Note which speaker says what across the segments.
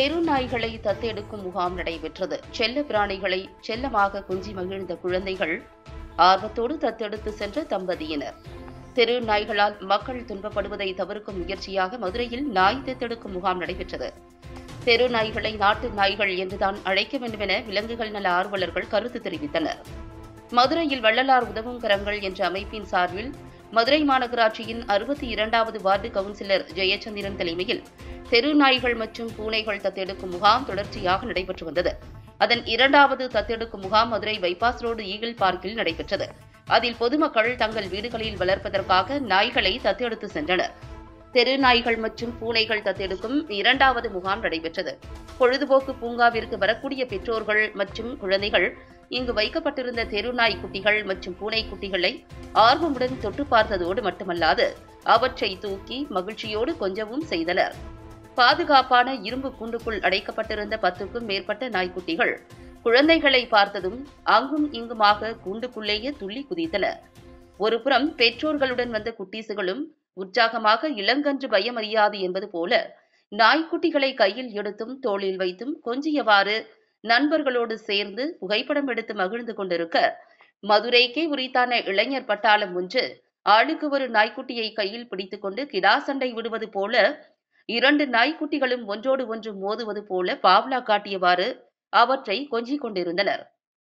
Speaker 1: தெரு நாய்களை தத்தெடுக்கும் முகாம் நடைபெற்றது செல்ல பிராணிகளை செல்லமாக கொஞ்சி மகிழ்ந்த குழந்தைகள் ஆர்வத்தோடு தத்தெடுத்து சென்ற தம்பதியினர் தெரு நாய்களால் மக்கள் துன்பப்படுவதை தவிர்க்கும் முயற்சியாக மதுரையில் நாய் தத்தெடுக்கும் முகாம் நடைபெற்றது தெரு நாய்களை நாட்டு நாய்கள் என்றுதான் அழைக்க வேண்டும் என விலங்குகள் நல ஆர்வலர்கள் கருத்து தெரிவித்தனர் மதுரையில் வள்ளலார் உதவும் கரங்கள் என்ற அமைப்பின் சார்பில் மதுரை மாநகராட்சியின் அறுபத்தி இரண்டாவது வார்டு கவுன்சிலர் ஜெயச்சந்திரன் தலைமையில் தெரு நாய்கள் மற்றும் பூனைகள் தத்தெடுக்கும் முகாம் தொடர்ச்சியாக நடைபெற்று வந்தது அதன் இரண்டாவது தத்தெடுக்கும் முகாம் மதுரை பைபாஸ் ரோடு ஈகிள் பார்க்கில் நடைபெற்றது அதில் பொதுமக்கள் தங்கள் வீடுகளில் வளர்ப்பதற்காக நாய்களை தத்தெடுத்து சென்றனர் தெரு நாய்கள் மற்றும் பூனைகள் தத்தெடுக்கும் இரண்டாவது முகாம் நடைபெற்றது பொழுதுபோக்கு பூங்காவிற்கு வரக்கூடிய பெற்றோர்கள் மற்றும் குழந்தைகள் இங்கு வைக்கப்பட்டிருந்த தெருநாய் குட்டிகள் மற்றும் பூனை குட்டிகளை ஆர்வமுடன் தொட்டு பார்த்ததோடு மட்டுமல்லாது அவற்றை தூக்கி மகிழ்ச்சியோடு கொஞ்சவும் செய்தனர் பாதுகாப்பான இரும்பு கூண்டுக்குள் அடைக்கப்பட்டிருந்த பத்துக்கும் மேற்பட்ட நாய்க்குட்டிகள் குழந்தைகளை பார்த்ததும் அங்கும் இங்குமாக கூண்டுக்குள்ளேயே துள்ளி குதித்தன ஒருபுறம் பெற்றோர்களுடன் வந்த குட்டீசுகளும் உற்சாகமாக இளங்கன்று பயமறியாது என்பது போல நாய்க்குட்டிகளை கையில் எடுத்தும் தோளில் வைத்தும் கொஞ்சியவாறு நண்பர்களோடு சேர்ந்து புகைப்படம் எடுத்து மகிழ்ந்து கொண்டிருக்க மதுரைக்கே உரித்தான இளைஞர் பட்டாளம் ஒன்று ஆளுக்கு ஒரு நாய்க்குட்டியை கையில் பிடித்துக்கொண்டு கிடா சண்டை விடுவது போல இரண்டு நாய்க்குட்டிகளும் ஒன்றோடு ஒன்று மோதுவது போல பாவ்லா காட்டியவாறு அவற்றை கொஞ்சிக் கொண்டிருந்தனர்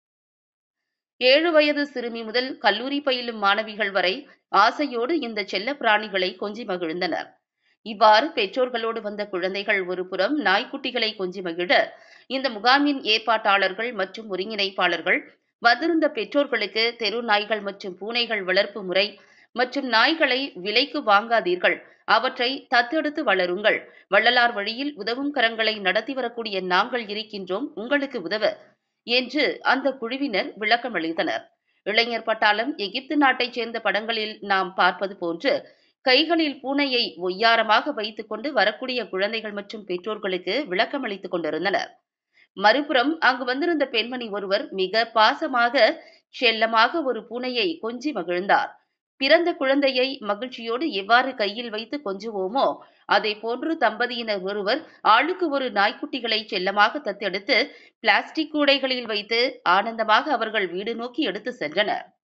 Speaker 1: ஏழு வயது சிறுமி முதல் கல்லூரி பயிலும் மாணவிகள் வரை ஆசையோடு இந்த செல்ல பிராணிகளை கொஞ்சி மகிழ்ந்தனர் இவ்வாறு பெற்றோர்களோடு வந்த குழந்தைகள் ஒரு புறம் நாய்க்குட்டிகளை கொஞ்சி மகிழ இந்த முகாமின் ஏற்பாட்டாளர்கள் மற்றும் ஒருங்கிணைப்பாளர்கள் வந்திருந்த பெற்றோர்களுக்கு தெரு நாய்கள் மற்றும் பூனைகள் வளர்ப்பு முறை மற்றும் நாய்களை விலைக்கு வாங்காதீர்கள் அவற்றை தத்தெடுத்து வளருங்கள் வள்ளலார் வழியில் உதவும் கரங்களை நடத்தி வரக்கூடிய நாங்கள் இருக்கின்றோம் உங்களுக்கு உதவ என்று அந்த குழுவினர் விளக்கமளித்தனர் இளைஞர் பட்டாளம் எகிப்து நாட்டைச் சேர்ந்த படங்களில் நாம் பார்ப்பது போன்று கைகளில் பூனையை ஒய்யாரமாக வைத்துக்கொண்டு வரக்கூடிய குழந்தைகள் மற்றும் பெற்றோர்களுக்கு விளக்கமளித்துக் கொண்டிருந்தனர் மறுபுறம் அங்கு வந்திருந்த பெண்மணி ஒருவர் மிக பாசமாக செல்லமாக ஒரு பூனையை கொஞ்சி மகிழ்ந்தார் பிறந்த குழந்தையை மகிழ்ச்சியோடு எவ்வாறு கையில் வைத்து கொஞ்சுவோமோ அதை போன்று தம்பதியினர் ஒருவர் ஆளுக்கு ஒரு நாய்க்குட்டிகளை செல்லமாக தத்தெடுத்து பிளாஸ்டிக் கூடைகளில் வைத்து ஆனந்தமாக அவர்கள் வீடு நோக்கி எடுத்து சென்றனர்